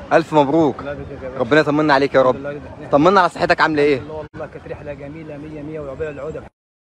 الف مبروك الله يبارك فيك يا باشا. ربنا يطمنا عليك يا رب الله يبارك- طمنا على صحتك عامله ايه الله والله كانت رحله جميله 100 100 وعقبال العوده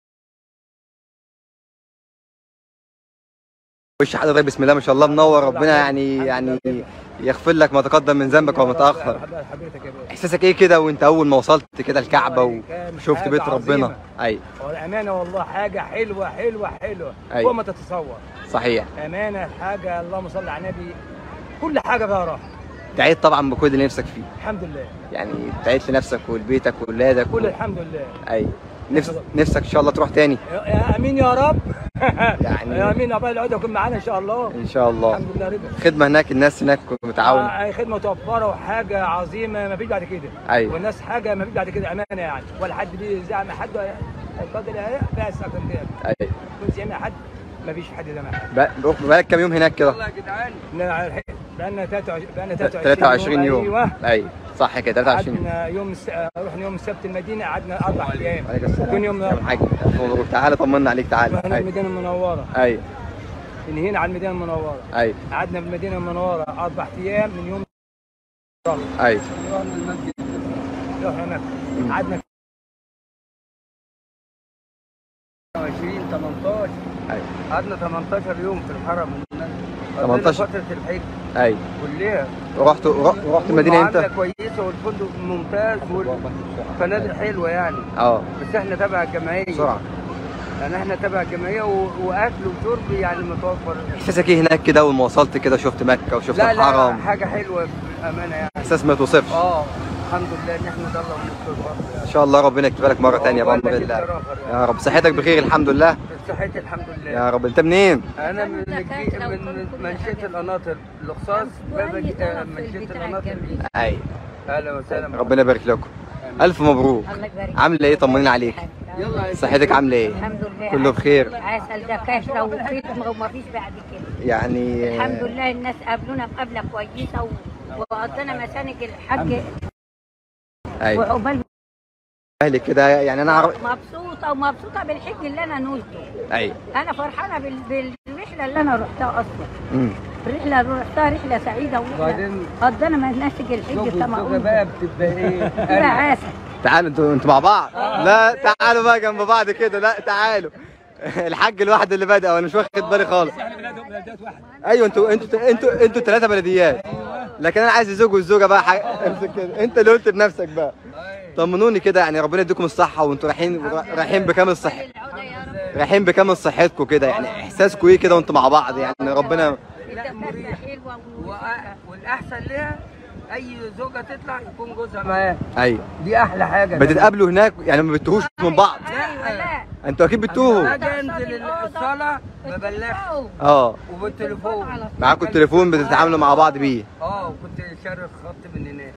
وش حضرتك بسم الله ما شاء الله منور ربنا يعني يعني يغفر لك ما تقدم من ذنبك وما تاخر حبيبتك يا باشا احساسك ايه كده وانت اول ما وصلت كده الكعبه والله كان وشفت حاجة بيت عظيمة. ربنا اي والامانه والله حاجه حلوه حلوه حلوه أيوة. فوق ما تتصور صحيح امانه حاجه اللهم صل على النبي كل حاجه فيها راحه دعيت طبعا بكل اللي نفسك فيه الحمد لله يعني دعيت لنفسك ولبيتك وولادك كل و... الحمد لله اي نفس... نفسك ان شاء الله تروح تاني يا يا امين يا رب يعني- يا امين عقبال العوده يكون معانا ان شاء الله ان شاء الله الحمد لله رضا خدمه هناك الناس هناك متعاونه آه، خدمه متوفره وحاجه عظيمه ما فيش بعد كده أيوة. والناس حاجه ما فيش بعد كده امانه يعني ولا حد بيزعم حد ولا القدر بس اكتر من كده اي يكون زعم حد ما فيش حد زعم حد بق- بقالك كام يوم هناك كده والله يا جدعان بقالنا 23 بقالنا 23 يوم ايوه اي صح كده 23 يوم قعدنا يوم الس... رحنا يوم السبت المدينه قعدنا اربع ايام عليك السلام كل يوم يا حاج ألف مبروك تعالى طمنا عليك تعالى رحنا اي المدينه المنوره اي من هنا على المدينه المنوره اي قعدنا في المدينه المنوره اربع ايام من يوم اي رحنا المسجد رحنا هناك قعدنا 20 18 اي قعدنا 18 يوم في الحرم 18 فتره الحج اي كلها ورحت رحت المدينه والمعاملة امتى؟ كويسه والفندق ممتاز والفنادق حلوه يعني اه بس احنا تبع الجمعيه بسرعه يعني احنا تبع الجمعيه و... واكل وشرب يعني متوفر احساسك ايه هناك كده اول ما وصلت كده شفت مكه وشفت لا لا الحرم حاجه حلوه بامانه يعني احساس ما توصفش اه الحمد لله ان احنا الله ونشكر ربنا ان شاء الله ربنا يكتبها لك مره ثانيه بامر والله الله كتر آخر يعني. يا رب صحتك بخير الحمد لله صحتي الحمد لله يا رب انت منين؟ انا من الجديد- من منشيه القناطر الاقصاص باب الج- آه، منشيه القناطر اي اهلا وسهلا ربنا يبارك لكم الف مبروك الله يبارك عامله ايه طمنين عليك يلا صحتك عامله ايه الحمد لله كله بخير عسل دكاتره وخدمه وما فيش بعد كده يعني الحمد لله الناس قابلونا مقابله كويسه و... وقضينا مسانك الحج ايوه وعقبال اهلك كده يعني انا عارف مبسوطه ومبسوطه بالحج اللي انا نولته ايوه انا فرحانه بال... بالرحله اللي انا رحتها اصلا أمم. الرحله اللي رحتها رحله سعيده ورحله وبعدين قضينا مناسك الحج زوج كما والزوجه قلت بقى بتبقى ايه يا عسل تعالوا انتوا انتوا مع بعض لا تعالوا بقى جنب بعض كده لا تعالوا الحاج الواحد اللي بادئ وانا مش واخد بالي خالص احنا بلاد بلادات واحده ايوه انتوا انتوا انتوا انتوا ثلاثه بلديات لكن انا عايز الزوج والزوجه بقى حاجة. امسك كده انت اللي قلت لنفسك بقى طمنوني كده يعني ربنا يديكم الصحه وانتوا رايحين رايحين بكامل صحه العودة يا رب رايحين بكامل صحتكم كده يعني احساسكم ايه كده وانتوا مع بعض يعني ربنا الدكاتره حلوه و... وأ- والاحسن لها اي زوجه تطلع يكون جوزها معاها ايوه دي احلى حاجه بتتقابلوا هناك يعني ما بتتوهوش من بعض ايوه لا انتوا اكيد بتتوهوا اجي انزل الصلاه ببلغ اه وبالتليفون معاكم التليفون بتتعاملوا مع بعض بيه اه وكنت شاري الخط من هناك